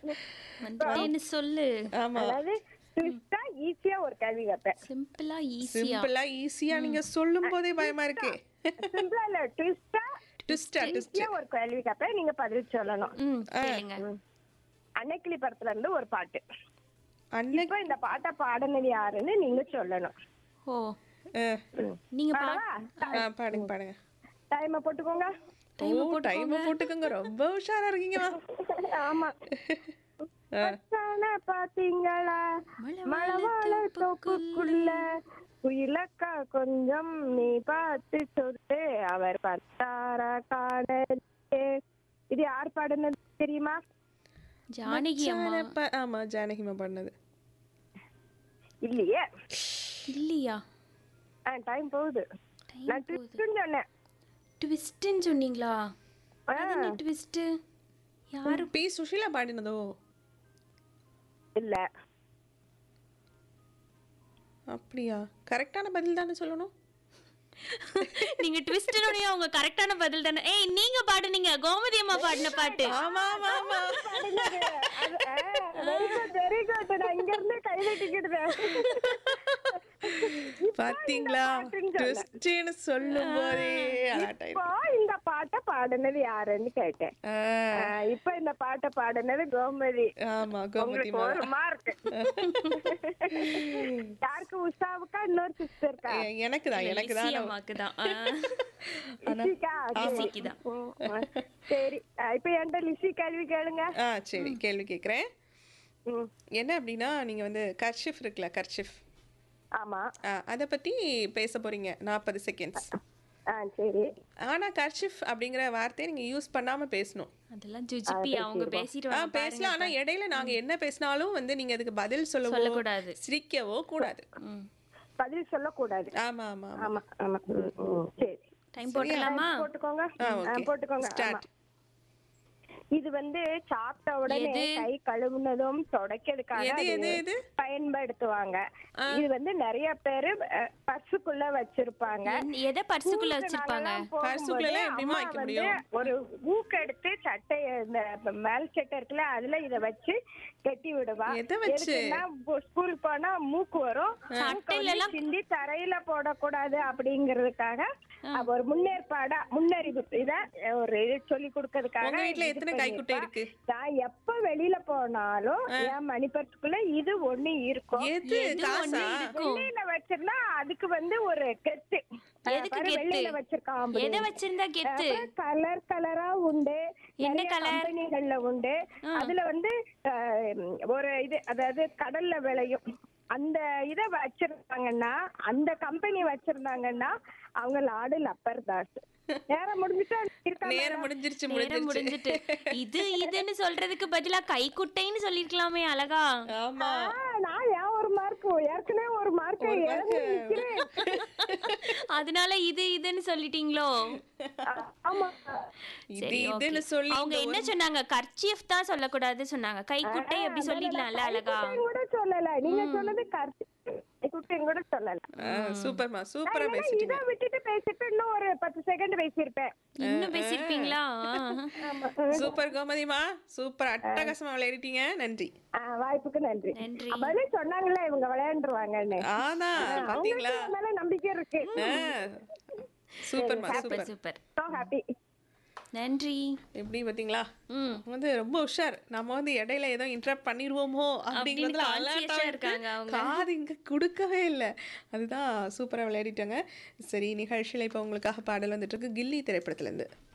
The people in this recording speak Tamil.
வந்துட்டேன்னு சொல்லு ஆமா அதாவது ட்விஸ்டா ஈஸியா ஒரு கேள்வி கேட்பேன் சிம்பிளா ஈஸியா சிம்பிளா ஈஸியா நீங்க சொல்லும் போதே பயமா இருக்கு சிம்பிளா இல்ல ட்விஸ்டா ட்விஸ்டா ட்விஸ்ட் ஈஸியா ஒரு கேள்வி கேட்பேன் நீங்க பதில் சொல்லணும் ம் கேளுங்க அன்னைக்கிளி படத்துல இருந்து ஒரு பாட்டு அன்னைக்கு இப்ப இந்த பாட்டை பாடினது யாருன்னு நீங்க சொல்லணும் ஓ அஹ், நீங்க பா பாடவா? ஆ, பாடுங்க பாடுங்க டைமை போட்டுக்கோங்க ஓ டைம் போட்டுக்கோங்க ரொம்ப உஷாரா இருக்கீங்கம்மா ஆமா பச்சான பாத்தீங்களா மழவாழ தோப்புக்குள்ள குயிலக்கா கொஞ்சம் நீ பார்த்து சொல்லு அவர் பார்த்தாரா காண இது யார் பாடுனது தெரியுமா ஜானகி அம்மா ப- ஆமா ஜானகிமா பாடினது இல்லையே இல்லையா டைம் போகுது டைம் நான் ட்விஸ்ட்னு சொன்னேன் ட்விஸ்ட்னு சொன்னீங்களா ஆ, அது என்ன ட்விஸ்ட் யாரு பி சுஷீலா பாடினதோ இல்ல அப்படியா கரெக்டான பதில் தானே சொல்லணும் நீங்க ட்விஸ்ட்னோடய அவங்க கரெக்டான பதில் தானே ஏய் நீங்க பாடுனீங்க கோமதி அம்மா பாடின பாட்டு ஆமா ஆமா ஆமா வெரி குட் வெரி குட் நான் இங்க இருந்து கை வெட்டிக்கிடுவேன் பாத்தீங்களா ட்விஸ்ட்னு சொல்லும் போதே அலாட்டாயிரு இப்போ இந்த பாட்டை பாடுனது யாருன்னு கேட்டேன் ஆ, இப்ப இந்த பாட்டை பாடுனது கோமதி ஆமா கோமதி உங்களுக்கு ஒரு மார்க் யாருக்கு உஷாவுக்கா இன்னொரு சிஸ்டருக்கா எனக்கு தான் எனக்கு லிசி தான் அம்மாக்கு தான் லிசிக்கா லிசிக்கு தான் ம், சரி ஆ, இப்ப என்கிட்ட லிசி கேள்வி கேளுங்க ஆ சரி கேள்வி கேக்குறேன் ம், என்ன அப்படின்னா நீங்க வந்து கர்ஷிஃப் இருக்குல்ல கர்ஷிஃப் ஆமா அதை பத்தி பேச போறீங்க நாற்பது செகண்ட்ஸ் ஆ சரி ஆனா கர்ஷிஃப் அப்படிங்கிற வார்த்தையை நீங்க யூஸ் பண்ணாம பேசணும் அதெல்லாம் ஜுஜிபி அவங்க பேசிட்டு ஆ வாங்க பேசலாம் ஆனா இடையில நாங்க என்ன பேசினாலும் வந்து நீங்க அதுக்கு பதில் சொல்லவோ சொல்லக்கூடாது. சிரிக்கவோ கூடாது ம் பதில் சொல்லக்கூடாது ஆமா ஆமா ஆமா. ஆமா ஆமா ம், ம், சரி டைம் போட்டுடலாமா போட்டுக்கோங்க ஆ, ஆ, okay. போட்டுக்கோங்க Start. ஆமா. இது வந்து சாப்பிட்ட உடனே எது? கை கழுவுனதும் துடைக்கிறதுக்காக எது, அது எது, எது? பயன்படுத்துவாங்க இது வந்து நிறைய பேரு அஹ், பர்சுக்குள்ள வச்சிருப்பாங்க என்ன- எதை பர்சுக்குள்ள ஊருக்கு வச்சிருப்பாங்க நாங்கெல்லாம் போகும்போது பர்சுக்குள்ள எல்லாம் எப்படிம்மா அம்மா வைக்க வந்து முடியும்? ஒரு ஊக்கு எடுத்து சட்டை இந்த மேல் சட்டை இருக்குல்ல அதுல இத வச்சு கட்டி விடுவா எதை வச்சு? எதுக்குன்னா, போ- ஸ்கூல் போனா மூக்கு வரும் மூக்கை சட்டையில வந்து எல்லாம் சிந்தி தரையில போடக்கூடாது அப்படிங்கறதுக்காக அவ ஒரு முன்னேற்பாடா முன்னறிவு இத ஒரு இது சொல்லி கொடுக்கறதுக்காக உங்க வீட்ல இது எத்தனை கைக்குட்டை பண்ணிருப்பா. இருக்கு? நான் எப்ப வெளியில போனாலும் என் மணிப்பர்சுக்குள்ள இது ஒண்ணு இருக்கும் எது எது காசா ஒண்ணு இருக்கும் வெள்ளையில வச்சிருந்தா அதுக்கு வந்து ஒரு கெத்து எதுக்கு பாரு, கெத்து? வெள்ளையில வச்சிருக்கான் எதை வச்சிருந்தா கெத்து கலர் கலரா உண்டு என்ன நிறைய colour? கம்பெனிகள்ல உண்டு அதுல வந்து அஹ், ஒரு இது அதாவது கடல்ல விளையும் அந்த இத வச்சிருந்தாங்கன்னா அந்த கம்பெனி வச்சிருந்தாங்கன்னா அவங்க லாடு லப்பர் தாஸ் நேரம் முடிஞ்சுட்டா இருக்கா நேரம் முடிஞ்சிருச்சு நேரம் முடிஞ்சிருச்சு முடிஞ்சிட்டு இது இதுன்னு சொல்றதுக்கு பதிலா கைக்குட்டைன்னு சொல்லிருக்கலாமே அழகா ஆமா ஆ, நான் ஏன் ஒரு மார்க் ஏற்கனவே ஒரு மார்க் அதனால இது இதுன்னு சொல்லிட்டீங்களோ ஆமா இது சரி, இதுன்னு okay. சொல்லி அவங்க என்ன சொன்னாங்க கர்ச்சீஃப் தான் சொல்லக்கூடாது சொன்னாங்க கைக்குட்டை அப்படி சொல்லிடலாம்ல அழகா கைக்குட்டையும் கூட சொல்லல நீங்க சொன்னது கருத்து குட்டையும் கூட சொல்லல ஆ, சூப்பர்மா சூப்பரா இல்லைன்னா பேசிட்டீங்க இதை விட்டுட்டு பேசிட்டு இன்னும் ஒரு பத்து செகண்ட் பேசியிருப்பேன் இன்னும் பேசிருப்பீங்களா ஆமா சூப்பர் கோமதிமா சூப்பர் அட்டகாசமா விளையாடிட்டீங்க நன்றி ஆ, வாய்ப்புக்கு நன்றி நன்றி பதில் சொன்னாங்கல்ல இவங்க விளையாண்டுருவாங்கன்னு ஆனா பாத்தீங்களா அவங்களுக்கு மேல நம்பிக்கை இருக்கு ஆ, சூப்பர்மா super super super so happy நன்றி எப்படி பாத்தீங்களா ம் வந்து ரொம்ப உஷார் நம்ம வந்து இடையில ஏதோ இன்டரப்ட் பண்ணிடுவோமோ அப்படிங்கிறதுல conscious alert ஆ ஆ இருக்காங்க அவங்க. காது இங்க கொடுக்கவே இல்லை அதுதான் சூப்பரா விளையாடிட்டாங்க சரி நிகழ்ச்சியில இப்போ உங்களுக்காக பாடல் வந்துட்டு இருக்கு கில்லி திரைப்படத்துல இருந்து